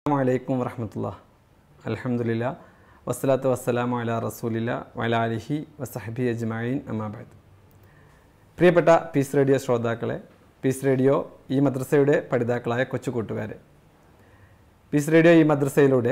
വലൈക്കും വറഹമത്തുള്ള അലഹമുല്ല വസ്സലാത്തു വസ്സലാമു അല റസൂലില്ല വല അലിഹി വസഹബി അജ്മായിൻ അമ്മാബാദ് പ്രിയപ്പെട്ട പീസ് റേഡിയോ ശ്രോതാക്കളെ പീസ് റേഡിയോ ഈ മദ്രസയുടെ പഠിതാക്കളായ കൊച്ചു കൂട്ടുകാരെ പീസ് റേഡിയോ ഈ മദ്രസയിലൂടെ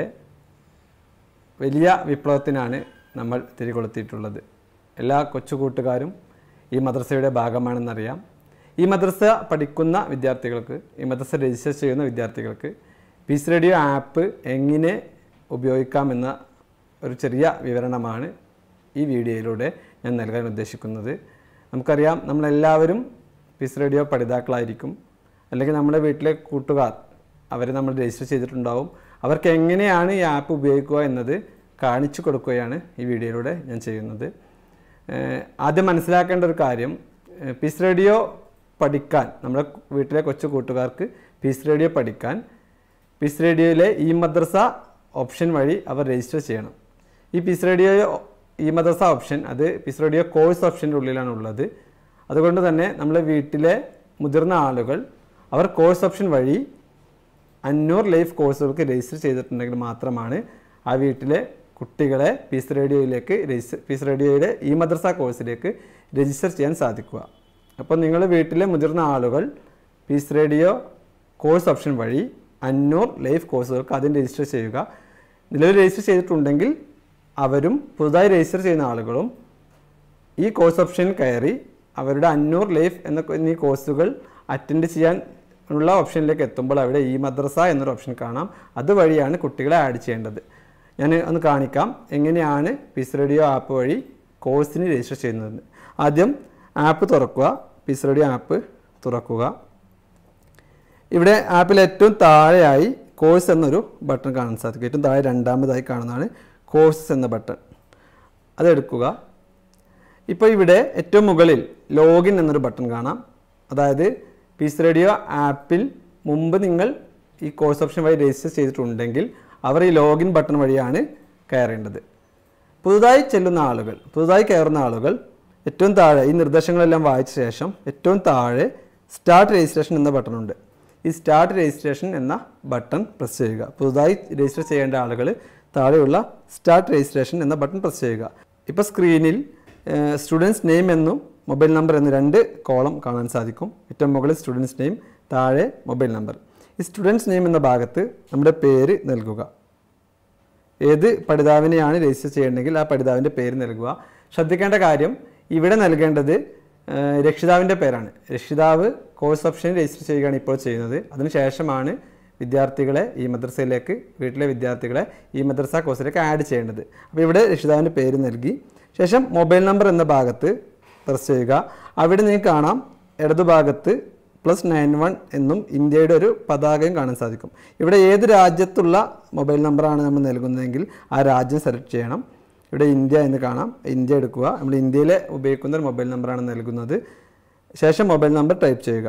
വലിയ വിപ്ലവത്തിനാണ് നമ്മൾ തിരികൊളുത്തിയിട്ടുള്ളത് എല്ലാ കൊച്ചു കൂട്ടുകാരും ഈ മദ്രസയുടെ ഭാഗമാണെന്നറിയാം ഈ മദ്രസ പഠിക്കുന്ന വിദ്യാർത്ഥികൾക്ക് ഈ മദ്രസ രജിസ്റ്റർ ചെയ്യുന്ന വിദ്യാർത്ഥികൾക്ക് പീസ് റേഡിയോ ആപ്പ് എങ്ങനെ ഉപയോഗിക്കാമെന്ന ഒരു ചെറിയ വിവരണമാണ് ഈ വീഡിയോയിലൂടെ ഞാൻ നൽകാൻ ഉദ്ദേശിക്കുന്നത് നമുക്കറിയാം നമ്മളെല്ലാവരും പീസ് റേഡിയോ പഠിതാക്കളായിരിക്കും അല്ലെങ്കിൽ നമ്മുടെ വീട്ടിലെ കൂട്ടുകാർ അവർ നമ്മൾ രജിസ്റ്റർ ചെയ്തിട്ടുണ്ടാവും അവർക്ക് എങ്ങനെയാണ് ഈ ആപ്പ് ഉപയോഗിക്കുക എന്നത് കാണിച്ചു കൊടുക്കുകയാണ് ഈ വീഡിയോയിലൂടെ ഞാൻ ചെയ്യുന്നത് ഏഹ് ആദ്യം മനസ്സിലാക്കേണ്ട ഒരു കാര്യം ഏഹ് പീസ് റേഡിയോ പഠിക്കാൻ നമ്മുടെ വീട്ടിലെ കൊച്ചു കൂട്ടുകാർക്ക് പീസ് റേഡിയോ പഠിക്കാൻ പീസ് റേഡിയോയിലെ ഈ മദ്രസ ഓപ്ഷൻ വഴി അവർ രജിസ്റ്റർ ചെയ്യണം ഈ പീസ് റേഡിയോ ഈ മദ്രസ ഓപ്ഷൻ അത് പീസ് റേഡിയോ കോഴ്സ് ഓപ്ഷൻ്റെ ഉള്ളിലാണ് ഉള്ളത് അതുകൊണ്ട് തന്നെ നമ്മളെ വീട്ടിലെ മുതിർന്ന ആളുകൾ അവർ കോഴ്സ് ഓപ്ഷൻ വഴി അഞ്ഞൂർ ലൈഫ് കോഴ്സുകൾക്ക് രജിസ്റ്റർ ചെയ്തിട്ടുണ്ടെങ്കിൽ മാത്രമാണ് ആ വീട്ടിലെ കുട്ടികളെ പീസ് റേഡിയോയിലേക്ക് രജിസ്റ്റർ പീസ് റേഡിയോയുടെ ഈ മദ്രസ കോഴ്സിലേക്ക് രജിസ്റ്റർ ചെയ്യാൻ സാധിക്കുക അപ്പോൾ നിങ്ങൾ വീട്ടിലെ മുതിർന്ന ആളുകൾ പീസ് റേഡിയോ കോഴ്സ് ഓപ്ഷൻ വഴി അഞ്ഞൂർ ലൈഫ് കോഴ്സുകൾക്ക് ആദ്യം രജിസ്റ്റർ ചെയ്യുക നിലവിൽ രജിസ്റ്റർ ചെയ്തിട്ടുണ്ടെങ്കിൽ അവരും പുതുതായി രജിസ്റ്റർ ചെയ്യുന്ന ആളുകളും ഈ കോഴ്സ് ഓപ്ഷനിൽ കയറി അവരുടെ അഞ്ഞൂറ് ലൈഫ് എന്ന എന്നീ കോഴ്സുകൾ അറ്റൻഡ് ചെയ്യാൻ ഉള്ള ഓപ്ഷനിലേക്ക് എത്തുമ്പോൾ അവിടെ ഈ മദ്രസ എന്നൊരു ഓപ്ഷൻ കാണാം അതുവഴിയാണ് കുട്ടികളെ ആഡ് ചെയ്യേണ്ടത് ഞാൻ ഒന്ന് കാണിക്കാം എങ്ങനെയാണ് പീസ് റേഡിയോ ആപ്പ് വഴി കോഴ്സിന് രജിസ്റ്റർ ചെയ്യുന്നത് ആദ്യം ആപ്പ് തുറക്കുക പീസ് റേഡിയോ ആപ്പ് തുറക്കുക ഇവിടെ ആപ്പിൽ ഏറ്റവും താഴെയായി കോഴ്സ് എന്നൊരു ബട്ടൺ കാണാൻ സാധിക്കും ഏറ്റവും താഴെ രണ്ടാമതായി കാണുന്നതാണ് കോഴ്സസ് എന്ന ബട്ടൺ അതെടുക്കുക ഇപ്പോൾ ഇവിടെ ഏറ്റവും മുകളിൽ ലോഗിൻ എന്നൊരു ബട്ടൺ കാണാം അതായത് പീസ് റേഡിയോ ആപ്പിൽ മുമ്പ് നിങ്ങൾ ഈ കോഴ്സ് ഓപ്ഷൻ വഴി രജിസ്റ്റർ ചെയ്തിട്ടുണ്ടെങ്കിൽ അവർ ഈ ലോഗിൻ ബട്ടൺ വഴിയാണ് കയറേണ്ടത് പുതുതായി ചെല്ലുന്ന ആളുകൾ പുതുതായി കയറുന്ന ആളുകൾ ഏറ്റവും താഴെ ഈ നിർദ്ദേശങ്ങളെല്ലാം വായിച്ച ശേഷം ഏറ്റവും താഴെ സ്റ്റാർട്ട് രജിസ്ട്രേഷൻ എന്ന ബട്ടൺ ഉണ്ട് ഈ സ്റ്റാർട്ട് രജിസ്ട്രേഷൻ എന്ന ബട്ടൺ പ്രസ് ചെയ്യുക പുതുതായി രജിസ്റ്റർ ചെയ്യേണ്ട ആളുകൾ താഴെയുള്ള സ്റ്റാർട്ട് രജിസ്ട്രേഷൻ എന്ന ബട്ടൺ പ്രസ് ചെയ്യുക ഇപ്പോൾ സ്ക്രീനിൽ സ്റ്റുഡൻസ് നെയിം എന്നും മൊബൈൽ നമ്പർ എന്ന രണ്ട് കോളം കാണാൻ സാധിക്കും ഏറ്റവും മുകളിൽ സ്റ്റുഡൻസ് നെയിം താഴെ മൊബൈൽ നമ്പർ ഈ സ്റ്റുഡൻസ് നെയിം എന്ന ഭാഗത്ത് നമ്മുടെ പേര് നൽകുക ഏത് പഠിതാവിനെയാണ് രജിസ്റ്റർ ചെയ്യേണ്ടതെങ്കിൽ ആ പഠിതാവിൻ്റെ പേര് നൽകുക ശ്രദ്ധിക്കേണ്ട കാര്യം ഇവിടെ നൽകേണ്ടത് ഏഹ്, രക്ഷിതാവിൻ്റെ പേരാണ് രക്ഷിതാവ് കോഴ്സ് ഓപ്ഷൻ രജിസ്റ്റർ ചെയ്യുകയാണ് ഇപ്പോൾ ചെയ്യുന്നത് അതിനുശേഷമാണ് വിദ്യാർത്ഥികളെ ഈ മദ്രസയിലേക്ക് വീട്ടിലെ വിദ്യാർത്ഥികളെ ഈ മദ്രസ കോഴ്സിലേക്ക് ആഡ് ചെയ്യേണ്ടത് അപ്പോൾ ഇവിടെ രക്ഷിതാവിൻ്റെ പേര് നൽകി ശേഷം മൊബൈൽ നമ്പർ എന്ന ഭാഗത്ത് പ്രസ് ചെയ്യുക അവിടെ നിങ്ങൾക്ക് കാണാം ഇടതുഭാഗത്ത് പ്ലസ് നയൻ വൺ എന്നും ഇന്ത്യയുടെ ഒരു പതാകയും കാണാൻ സാധിക്കും ഇവിടെ ഏത് രാജ്യത്തുള്ള മൊബൈൽ നമ്പറാണ് നമ്മൾ നൽകുന്നതെങ്കിൽ ആ രാജ്യം സെലക്ട് ചെയ്യണം ഇവിടെ ഇന്ത്യ എന്ന് കാണാം ഇന്ത്യ എടുക്കുക നമ്മൾ ഇന്ത്യയിലെ ഉപയോഗിക്കുന്ന ഒരു മൊബൈൽ നമ്പറാണ് നൽകുന്നത് ശേഷം മൊബൈൽ നമ്പർ ടൈപ്പ് ചെയ്യുക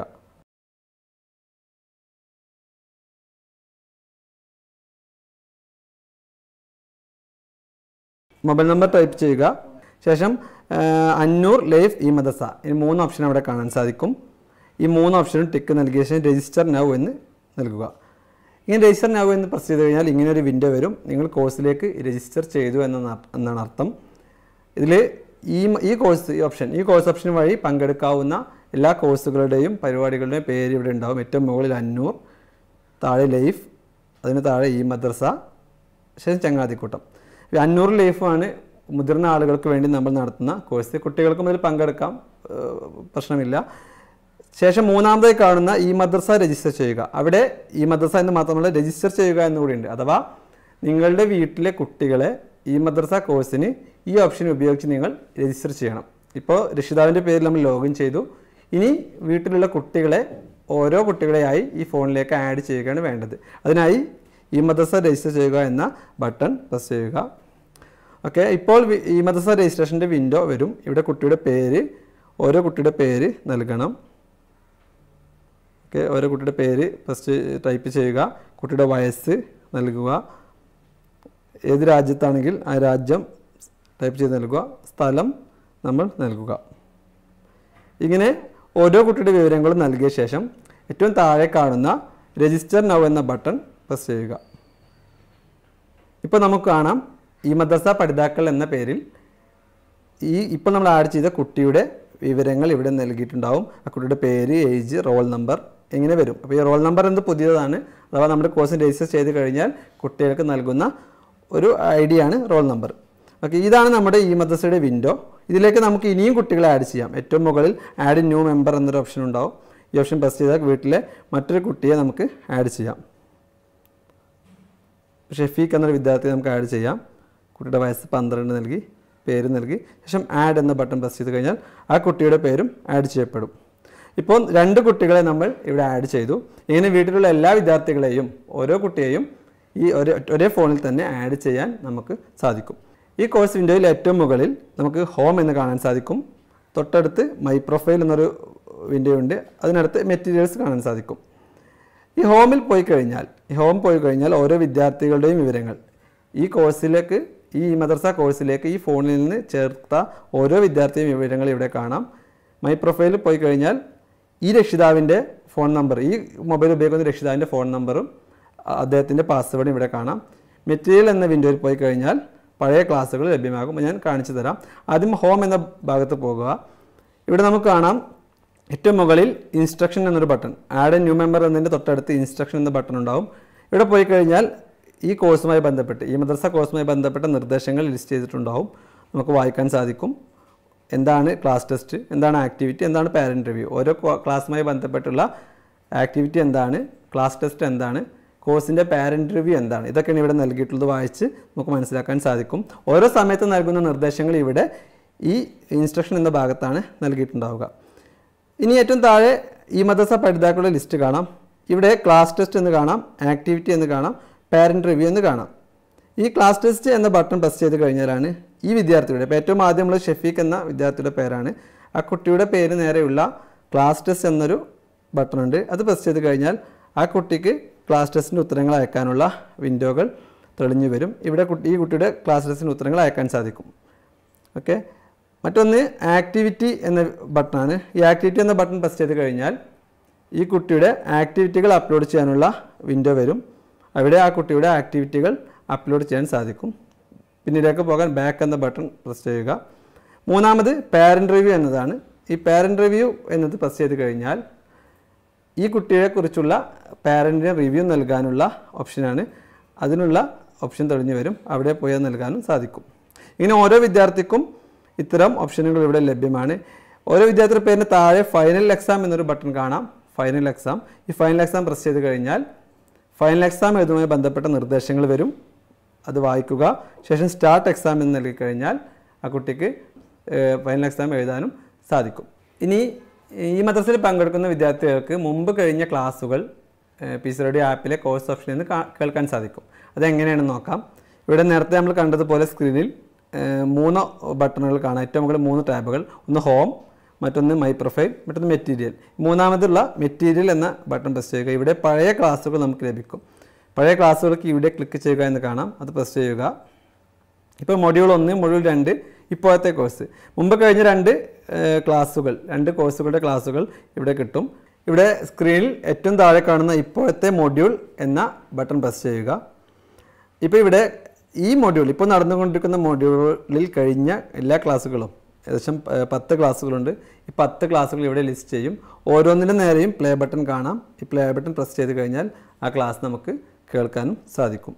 മൊബൈൽ നമ്പർ ടൈപ്പ് ചെയ്യുക ശേഷം ആ, അഞ്ഞൂർ ലൈഫ് ഈ മദസ ഈ മൂന്ന് ഓപ്ഷൻ അവിടെ കാണാൻ സാധിക്കും ഈ മൂന്ന് ഓപ്ഷനും ടിക്ക് നൽകിയ ശേഷം രജിസ്റ്റർ നൗ എന്ന് നൽകുക ഇങ്ങനെ രജിസ്റ്റർ നൗ എന്ന് പ്രസ് ചെയ്ത് കഴിഞ്ഞാൽ ഇങ്ങനെ ഒരു വിൻഡോ വരും നിങ്ങൾ കോഴ്സിലേക്ക് രജിസ്റ്റർ ചെയ്തു എന്നാണ് അർ- എന്നാണ് അർത്ഥം ഇതിൽ ഈ മ- ഈ കോഴ്സ് ഈ ഓപ്ഷൻ ഈ കോഴ്സ് ഓപ്ഷൻ വഴി പങ്കെടുക്കാവുന്ന എല്ലാ കോഴ്സുകളുടെയും പരിപാടികളുടെയും പേര് ഇവിടെ ഉണ്ടാവും ഏറ്റവും മുകളിൽ അഞ്ഞൂർ താഴെ ലൈഫ് അതിന് താഴെ ഈ മദ്രസ ശേഷം ചങ്ങാതിക്കൂട്ടം ഈ അഞ്ഞൂറ് ലൈഫാണ് മുതിർന്ന ആളുകൾക്ക് വേണ്ടി നമ്മൾ നടത്തുന്ന കോഴ്സ് കുട്ടികൾക്കും ഇതിൽ പങ്കെടുക്കാം ഏഹ് പ്രശ്നമില്ല ശേഷം മൂന്നാമതായി കാണുന്ന ഈ മദ്രസ രജിസ്റ്റർ ചെയ്യുക അവിടെ ഈ മദ്രസ എന്ന് മാത്രമല്ല രജിസ്റ്റർ ചെയ്യുക എന്നുകൂടിയുണ്ട് അഥവാ നിങ്ങളുടെ വീട്ടിലെ കുട്ടികളെ ഈ മദ്രസ കോഴ്സിന് ഈ ഓപ്ഷൻ ഉപയോഗിച്ച് നിങ്ങൾ രജിസ്റ്റർ ചെയ്യണം ഇപ്പോൾ രക്ഷിതാവിൻ്റെ പേരിൽ നമ്മൾ ലോഗിൻ ചെയ്തു ഇനി വീട്ടിലുള്ള കുട്ടികളെ ഓരോ കുട്ടികളെയായി ഈ ഫോണിലേക്ക് ആഡ് ചെയ്യുകയാണ് വേണ്ടത് അതിനായി ഈ മദ്രസ രജിസ്റ്റർ ചെയ്യുക എന്ന ബട്ടൺ പ്രസ് ചെയ്യുക ഓക്കെ ഇപ്പോൾ വി- ഈ മദ്രസ രജിസ്ട്രേഷൻ്റെ വിൻഡോ വരും ഇവിടെ കുട്ടിയുടെ പേര് ഓരോ കുട്ടിയുടെ പേര് നൽകണം ഓക്കെ ഓരോ കുട്ടിയുടെ പേര് ഫസ്റ്റ് ടൈപ്പ് ചെയ്യുക കുട്ടിയുടെ വയസ്സ് നൽകുക ഏത് രാജ്യത്താണെങ്കിൽ ആ രാജ്യം ടൈപ്പ് ചെയ്ത് നൽകുക സ്ഥലം നമ്മൾ നൽകുക ഇങ്ങനെ ഓരോ കുട്ടിയുടെ വിവരങ്ങളും നൽകിയ ശേഷം ഏറ്റവും താഴെ കാണുന്ന രജിസ്റ്റർ നൗ എന്ന ബട്ടൺ പ്രസ് ചെയ്യുക ഇപ്പോൾ നമുക്ക് കാണാം ഈ മദ്രസ പഠിതാക്കൾ എന്ന പേരിൽ ഈ ഇപ്പോൾ നമ്മൾ ആഡ് ചെയ്ത കുട്ടിയുടെ വിവരങ്ങൾ ഇവിടെ നൽകിയിട്ടുണ്ടാവും ആ കുട്ടിയുടെ പേര് ഏജ് റോൾ നമ്പർ എങ്ങനെ വരും അപ്പോൾ ഈ റോൾ നമ്പർ എന്ത് പുതിയതാണ് അഥവാ നമ്മുടെ കോഴ്സ് രജിസ്റ്റർ ചെയ്ത് കഴിഞ്ഞാൽ കുട്ടികൾക്ക് നൽകുന്ന ഒരു ഐ ഡി ആണ് റോൾ നമ്പർ ഓക്കെ ഇതാണ് നമ്മുടെ ഈ മദ്രസയുടെ വിൻഡോ ഇതിലേക്ക് നമുക്ക് ഇനിയും കുട്ടികളെ ആഡ് ചെയ്യാം ഏറ്റവും മുകളിൽ ആഡ് ന്യൂ മെമ്പർ എന്നൊരു ഓപ്ഷൻ ഉണ്ടാവും ഈ ഓപ്ഷൻ പ്രസ് ചെയ്താൽ വീട്ടിലെ മറ്റൊരു കുട്ടിയെ നമുക്ക് ആഡ് ചെയ്യാം ഷെഫീഖ് എന്നൊരു വിദ്യാർത്ഥിയെ നമുക്ക് ആഡ് ചെയ്യാം കുട്ടിയുടെ വയസ്സ് പന്ത്രണ്ട് നൽകി പേര് നൽകി ശേഷം ആഡ് എന്ന ബട്ടൺ പ്രസ് ചെയ്ത് കഴിഞ്ഞാൽ ആ കുട്ടിയുടെ പേരും ആഡ് ചെയ്യപ്പെടും ഇപ്പോൾ രണ്ട് കുട്ടികളെ നമ്മൾ ഇവിടെ ആഡ് ചെയ്തു ഇങ്ങനെ വീട്ടിലുള്ള എല്ലാ വിദ്യാർത്ഥികളെയും ഓരോ കുട്ടിയെയും ഈ ഒരേ ഒരേ ഫോണിൽ തന്നെ ആഡ് ചെയ്യാൻ നമുക്ക് സാധിക്കും ഈ കോഴ്സ് വിൻഡോയിൽ ഏറ്റവും മുകളിൽ നമുക്ക് ഹോം എന്ന് കാണാൻ സാധിക്കും തൊട്ടടുത്ത് മൈ പ്രൊഫൈൽ എന്നൊരു വിൻഡോ ഉണ്ട് അതിനടുത്ത് മെറ്റീരിയൽസ് കാണാൻ സാധിക്കും ഈ ഹോമിൽ പോയി കഴിഞ്ഞാൽ ഈ ഹോം പോയി കഴിഞ്ഞാൽ ഓരോ വിദ്യാർത്ഥികളുടെയും വിവരങ്ങൾ ഈ കോഴ്സിലേക്ക് ഈ മദർസ കോഴ്സിലേക്ക് ഈ ഫോണിൽ നിന്ന് ചേർത്ത ഓരോ വിദ്യാർത്ഥിയും വിവരങ്ങൾ ഇവിടെ കാണാം മൈ പ്രൊഫൈലിൽ പോയി കഴിഞ്ഞാൽ ഈ രക്ഷിതാവിൻ്റെ ഫോൺ നമ്പർ ഈ മൊബൈൽ ഉപയോഗിക്കുന്ന രക്ഷിതാവിൻ്റെ ഫോൺ നമ്പറും അ- അദ്ദേഹത്തിൻ്റെ പാസ്വേഡും ഇവിടെ കാണാം മെറ്റീരിയൽ എന്ന വിൻഡോയിൽ പോയി കഴിഞ്ഞാൽ പഴയ ക്ലാസ്സുകൾ ലഭ്യമാകും ഞാൻ കാണിച്ചു തരാം ആദ്യം ഹോം എന്ന ഭാഗത്ത് പോകുക ഇവിടെ നമുക്ക് കാണാം ഏറ്റവും മുകളിൽ ഇൻസ്ട്രക്ഷൻ എന്നൊരു button add a new member എന്നതിൻ്റെ തൊട്ടടുത്ത് ഇൻസ്ട്രക്ഷൻ എന്ന ബട്ടൺ ഉണ്ടാവും ഇവിടെ പോയി കഴിഞ്ഞാൽ ഈ കോഴ്സുമായി ബന്ധപ്പെട്ട് ഈ മദ്രസ കോഴ്സുമായി ബന്ധപ്പെട്ട നിർദ്ദേശങ്ങൾ ലിസ്റ്റ് ചെയ്തിട്ടുണ്ടാവും നമുക്ക് വായിക്കാൻ സാധിക്കും എന്താണ് ക്ലാസ് ടെസ്റ്റ് എന്താണ് ആക്ടിവിറ്റി എന്താണ് പാരൻറ് റിവ്യൂ ഓരോ ക്ലാ- ക്ലാസ്സുമായി ബന്ധപ്പെട്ടുള്ള ആക്ടിവിറ്റി എന്താണ് ക്ലാസ് ടെസ്റ്റ് എന്താണ് കോഴ്സിൻ്റെ പാരൻറ് റിവ്യൂ എന്താണ് ഇതൊക്കെയാണ് ഇവിടെ നൽകിയിട്ടുള്ളത് വായിച്ച് നമുക്ക് മനസ്സിലാക്കാൻ സാധിക്കും ഓരോ സമയത്ത് നൽകുന്ന നിർദ്ദേശങ്ങൾ ഇവിടെ ഈ ഇൻസ്ട്രക്ഷൻ എന്ന ഭാഗത്താണ് നൽകിയിട്ടുണ്ടാവുക ഇനി ഏറ്റവും താഴെ ഈ മദ്രസ പഠിതാക്കളുടെ ലിസ്റ്റ് കാണാം ഇവിടെ ക്ലാസ് ടെസ്റ്റ് എന്ന് കാണാം ആക്ടിവിറ്റി എന്ന് കാണാം പാരൻറ് റിവ്യൂ എന്ന് കാണാം ഈ ക്ലാസ് ടെസ്റ്റ് എന്ന ബട്ടൺ പ്രസ് ചെയ്ത് കഴിഞ്ഞാലാണ് ഈ വിദ്യാർത്ഥിയുടെ ഇപ്പോൾ ഏറ്റവും ആദ്യം നമ്മൾ ഷെഫീഖ് എന്ന വിദ്യാർത്ഥിയുടെ പേരാണ് ആ കുട്ടിയുടെ പേര് നേരെയുള്ള ക്ലാസ് ടെസ്റ്റ് എന്നൊരു ബട്ടൺ ഉണ്ട് അത് പ്രസ് ചെയ്ത് കഴിഞ്ഞാൽ ആ കുട്ടിക്ക് ക്ലാസ് ടെസ്റ്റിൻ്റെ ഉത്തരങ്ങൾ അയക്കാനുള്ള വിൻഡോകൾ തെളിഞ്ഞു വരും ഇവിടെ കുട്ടി ഈ കുട്ടിയുടെ ക്ലാസ് ടെസ്റ്റിൻ്റെ ഉത്തരങ്ങൾ അയക്കാൻ സാധിക്കും ഓക്കെ മറ്റൊന്ന് ആക്ടിവിറ്റി എന്ന ബട്ടണാണ് ഈ ആക്ടിവിറ്റി എന്ന ബട്ടൺ പ്രസ് ചെയ്ത് കഴിഞ്ഞാൽ ഈ കുട്ടിയുടെ ആക്ടിവിറ്റികൾ അപ്ലോഡ് ചെയ്യാനുള്ള വിൻഡോ വരും അവിടെ ആ കുട്ടിയുടെ ആക്ടിവിറ്റികൾ അപ്ലോഡ് ചെയ്യാൻ സാധിക്കും പിന്നീടേക്ക് പോകാൻ ബാക്ക് എന്ന ബട്ടൺ പ്രസ് ചെയ്യുക മൂന്നാമത് പാരൻറ് റിവ്യൂ എന്നതാണ് ഈ പാരൻറ് റിവ്യൂ എന്നത് പ്രസ് ചെയ്ത് കഴിഞ്ഞാൽ ഈ കുട്ടിയെക്കുറിച്ചുള്ള പാരൻറ്റിന് റിവ്യൂ നൽകാനുള്ള ഓപ്ഷനാണ് അതിനുള്ള ഓപ്ഷൻ തെളിഞ്ഞു വരും അവിടെ പോയി അത് നൽകാനും സാധിക്കും ഇങ്ങനെ ഓരോ വിദ്യാർത്ഥിക്കും ഇത്തരം ഓപ്ഷനുകൾ ഇവിടെ ലഭ്യമാണ് ഓരോ വിദ്യാർത്ഥിയുടെ പേരിന് താഴെ ഫൈനൽ എക്സാം എന്നൊരു ബട്ടൺ കാണാം ഫൈനൽ എക്സാം ഈ ഫൈനൽ എക്സാം പ്രസ് ചെയ്ത് കഴിഞ്ഞാൽ ഫൈനൽ എക്സാം എഴുതുമായി ബന്ധപ്പെട്ട നിർദ്ദേശങ്ങൾ വരും അത് വായിക്കുക ശേഷം സ്റ്റാർട്ട് എക്സാം എന്ന് നൽകി കഴിഞ്ഞാൽ ആ കുട്ടിക്ക് ഏഹ്, ഫൈനൽ എക്സാം എഴുതാനും സാധിക്കും ഇനി ഈ മദ്രസയിൽ പങ്കെടുക്കുന്ന വിദ്യാർത്ഥികൾക്ക് മുമ്പ് കഴിഞ്ഞ ക്ലാസ്സുകൾ പി സി റെഡി ആപ്പിലെ കോഴ്സ് ഓപ്ഷനിൽ നിന്ന് കാ- കേൾക്കാൻ സാധിക്കും അതെങ്ങനെയാണെന്ന് നോക്കാം ഇവിടെ നേരത്തെ നമ്മൾ കണ്ടതുപോലെ സ്ക്രീനിൽ ഏഹ്, മൂന്ന് ബട്ടണുകൾ കാണാം ഏറ്റവും മുകളിൽ മൂന്ന് ടാബുകൾ ഒന്ന് ഹോം മറ്റൊന്ന് മൈ പ്രൊഫൈൽ മറ്റൊന്ന് മെറ്റീരിയൽ മൂന്നാമതുള്ള മെറ്റീരിയൽ എന്ന ബട്ടൺ പ്രസ് ചെയ്യുക ഇവിടെ പഴയ ക്ലാസ്സുകൾ നമുക്ക് ലഭിക്കും പഴയ ക്ലാസ്സുകൾക്ക് ഇവിടെ ക്ലിക്ക് ചെയ്യുക എന്ന് കാണാം അത് പ്രസ് ചെയ്യുക ഇപ്പോൾ മൊഡ്യൂൾ ഒന്ന് മൊഡ്യൂൾ രണ്ട് ഇപ്പോഴത്തെ കോഴ്സ് മുമ്പ് കഴിഞ്ഞ രണ്ട് ഏഹ്, ക്ലാസ്സുകൾ രണ്ട് കോഴ്സുകളുടെ ക്ലാസ്സുകൾ ഇവിടെ കിട്ടും ഇവിടെ സ്ക്രീനിൽ ഏറ്റവും താഴെ കാണുന്ന ഇപ്പോഴത്തെ മൊഡ്യൂൾ എന്ന ബട്ടൺ പ്രസ് ചെയ്യുക ഇപ്പോൾ ഇവിടെ ഈ മൊഡ്യൂൾ ഇപ്പോൾ നടന്നുകൊണ്ടിരിക്കുന്ന മൊഡ്യൂളിൽ കഴിഞ്ഞ എല്ലാ ക്ലാസ്സുകളും ഏകദേശം ഏഹ്, പത്ത് ക്ലാസ്സുകളുണ്ട് ഈ പത്ത് ക്ലാസ്സുകൾ ഇവിടെ ലിസ്റ്റ് ചെയ്യും ഓരോന്നിൻ്റെ നേരെയും പ്ലേ ബട്ടൺ കാണാം ഈ പ്ലേ ബട്ടൺ പ്രസ് ചെയ്ത് കഴിഞ്ഞാൽ ആ ക്ലാസ് നമുക്ക് കേൾക്കാനും സാധിക്കും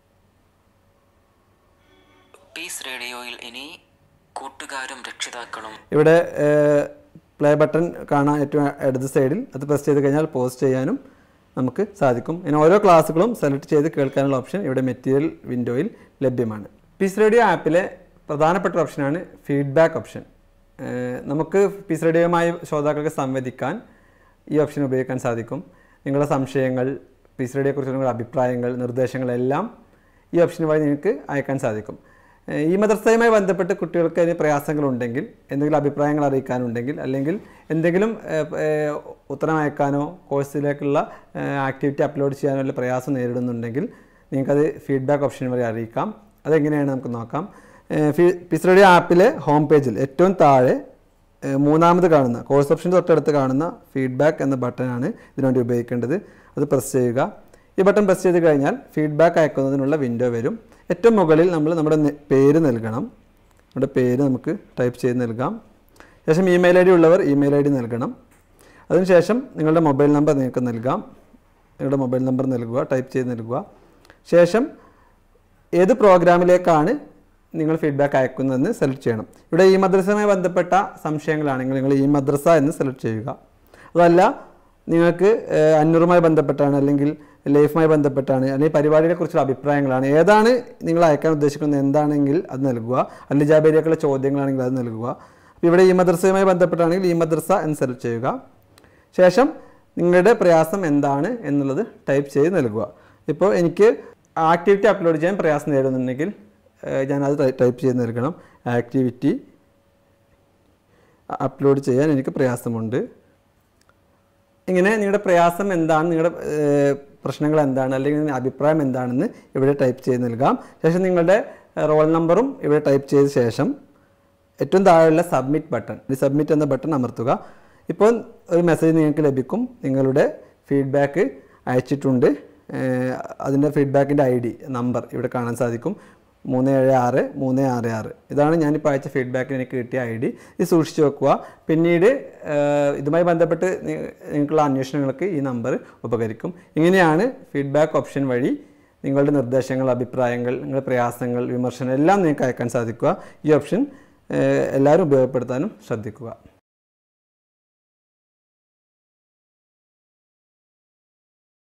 പീസ് റേഡിയോയിൽ ഇനി കൂട്ടുകാരും രക്ഷിതാക്കളും ഇവിടെ പ്ലേ ബട്ടൺ കാണാൻ ഏറ്റവും ഇടത് സൈഡിൽ അത് പ്രസ് ചെയ്ത് കഴിഞ്ഞാൽ പോസ്റ്റ് ചെയ്യാനും നമുക്ക് സാധിക്കും ഇനി ഓരോ ക്ലാസ്സുകളും സെലക്ട് ചെയ്ത് കേൾക്കാനുള്ള ഓപ്ഷൻ ഇവിടെ മെറ്റീരിയൽ വിൻഡോയിൽ ലഭ്യമാണ് പീസ് റേഡിയോ ആപ്പിലെ പ്രധാനപ്പെട്ട ഓപ്ഷനാണ് ഫീഡ്ബാക്ക് ഓപ്ഷൻ ഏഹ് നമുക്ക് പീസ് റേഡിയോയുമായി ശ്രോതാക്കൾക്ക് സംവദിക്കാൻ ഈ ഓപ്ഷൻ ഉപയോഗിക്കാൻ സാധിക്കും നിങ്ങളുടെ സംശയങ്ങൾ പീസ് റേഡിയോയെക്കുറിച്ചുള്ള നിങ്ങളുടെ അഭിപ്രായങ്ങൾ നിർദ്ദേശങ്ങളെല്ലാം ഈ ഓപ്ഷൻ വഴി നിങ്ങൾക്ക് അയക്കാൻ സാധിക്കും ഏഹ് ഈ മദ്രസയുമായി ബന്ധപ്പെട്ട് കുട്ടികൾക്ക് അതിന് പ്രയാസങ്ങളുണ്ടെങ്കിൽ എന്തെങ്കിലും അഭിപ്രായങ്ങൾ അറിയിക്കാനുണ്ടെങ്കിൽ അല്ലെങ്കിൽ എന്തെങ്കിലും ഏഹ്, ഏഹ്, ഉത്തരം അയക്കാനോ കോഴ്സിലേക്കുള്ള ആക്ടിവിറ്റി അപ്ലോഡ് ചെയ്യാനോ വല്ല പ്രയാസം നേരിടുന്നുണ്ടെങ്കിൽ നിങ്ങൾക്കത് ഫീഡ്ബാക്ക് ഓപ്ഷൻ വഴി അറിയിക്കാം അതെങ്ങനെയാണ് നമുക്ക് നോക്കാം പിസ്റഡി ആപ്പിലെ ഹോം പേജിൽ ഏറ്റവും താഴെ ഏഹ്, മൂന്നാമത് കാണുന്ന കോഴ്സ് ഓപ്ഷൻ തൊട്ടടുത്ത് കാണുന്ന ഫീഡ്ബാക്ക് എന്ന ബട്ടണാണ് ഇതിനുവേണ്ടി ഉപയോഗിക്കേണ്ടത് അത് പ്രസ് ചെയ്യുക ഈ ബട്ടൺ പ്രസ് ചെയ്ത് കഴിഞ്ഞാൽ ഫീഡ്ബാക്ക് അയക്കുന്നതിനുള്ള വിൻഡോ വരും ഏറ്റവും മുകളിൽ നമ്മൾ നമ്മുടെ നെ- പേര് നൽകണം നമ്മുടെ പേര് നമുക്ക് ടൈപ്പ് ചെയ്ത് നൽകാം ശേഷം ഇമെയിൽ ഐ ഡി ഉള്ളവർ ഇമെയിൽ ഐ ഡി നൽകണം അതിനുശേഷം നിങ്ങളുടെ മൊബൈൽ നമ്പർ നിങ്ങൾക്ക് നൽകാം നിങ്ങളുടെ മൊബൈൽ നമ്പർ നൽകുക ടൈപ്പ് ചെയ്ത് നൽകുക ശേഷം ഏത് പ്രോഗ്രാമിലേക്കാണ് നിങ്ങൾ ഫീഡ്ബാക്ക് അയക്കുന്നതെന്ന് സെലക്ട് ചെയ്യണം ഇവിടെ ഈ മദ്രസയുമായി ബന്ധപ്പെട്ട സംശയങ്ങളാണെങ്കിൽ നിങ്ങൾ ഈ മദ്രസ എന്ന് സെലക്ട് ചെയ്യുക അതല്ല നിങ്ങൾക്ക് ഏഹ്, അന്നൂറുമായി ബന്ധപ്പെട്ടാണ് അല്ലെങ്കിൽ ലൈഫുമായി ബന്ധപ്പെട്ടാണ് അല്ലെങ്കിൽ പരിപാടിയെ കുറിച്ചുള്ള അഭിപ്രായങ്ങളാണ് ഏതാണ് നിങ്ങൾ അയക്കാൻ ഉദ്ദേശിക്കുന്നത് എന്താണെങ്കിൽ അത് നൽകുക അല്ല ജാബേരിയൊക്കെയുള്ള ചോദ്യങ്ങളാണെങ്കിൽ അത് നൽകുക അപ്പോൾ ഇവിടെ ഈ മദ്രസയുമായി ബന്ധപ്പെട്ടാണെങ്കിൽ ഈ മദ്രസ എന്ന് സെലക്ട് ചെയ്യുക ശേഷം നിങ്ങളുടെ പ്രയാസം എന്താണ് എന്നുള്ളത് ടൈപ്പ് ചെയ്ത് നൽകുക ഇപ്പോൾ എനിക്ക് ആക്ടിവിറ്റി അപ്ലോഡ് ചെയ്യാൻ പ്രയാസം നേരിടുന്നുണ്ടെങ്കിൽ ഏഹ്, ഞാനത് ടൈപ്പ് ചെയ്ത് നൽകണം ആക്ടിവിറ്റി അപ്ലോഡ് ചെയ്യാൻ എനിക്ക് പ്രയാസമുണ്ട് ഇങ്ങനെ നിങ്ങളുടെ പ്രയാസം എന്താണ് നിങ്ങളുടെ ഏഹ്, പ്രശ്നങ്ങൾ എന്താണ് അല്ലെങ്കിൽ നിങ്ങളുടെ അഭിപ്രായം എന്താണെന്ന് ഇവിടെ ടൈപ്പ് ചെയ്ത് നൽകാം ശേഷം നിങ്ങളുടെ റോൾ നമ്പറും ഇവിടെ ടൈപ്പ് ചെയ്ത ശേഷം ഏറ്റവും താഴെയുള്ള സബ്മിറ്റ് ബട്ടൺ ഈ സബ്മിറ്റ് എന്ന ബട്ടൺ അമർത്തുക ഇപ്പോൾ ഒരു മെസ്സേജ് നിങ്ങൾക്ക് ലഭിക്കും നിങ്ങളുടെ ഫീഡ്ബാക്ക് അയച്ചിട്ടുണ്ട് ഏഹ്, അതിൻ്റെ ഫീഡ്ബാക്കിൻ്റെ ഐ ഡി നമ്പർ ഇവിടെ കാണാൻ സാധിക്കും മൂന്ന് ഏഴ് ആറ് മൂന്ന് ആറ് ആറ് ഇതാണ് ഞാനിപ്പോൾ അയച്ച ഫീഡ്ബാക്കിന് എനിക്ക് കിട്ടിയ ഐ ഡി ഇത് സൂക്ഷിച്ച് വെക്കുക പിന്നീട് ഏഹ്, ഇതുമായി ബന്ധപ്പെട്ട് നി- നിങ്ങൾക്കുള്ള അന്വേഷണങ്ങൾക്ക് ഈ നമ്പർ ഉപകരിക്കും ഇങ്ങനെയാണ് ഫീഡ്ബാക്ക് ഓപ്ഷൻ വഴി നിങ്ങളുടെ നിർദ്ദേശങ്ങൾ അഭിപ്രായങ്ങൾ നിങ്ങളുടെ പ്രയാസങ്ങൾ വിമർശനം എല്ലാം നിങ്ങൾക്ക് അയക്കാൻ സാധിക്കുക ഈ ഓപ്ഷൻ ഏഹ്, എല്ലാവരും ഉപയോഗപ്പെടുത്താനും ശ്രദ്ധിക്കുക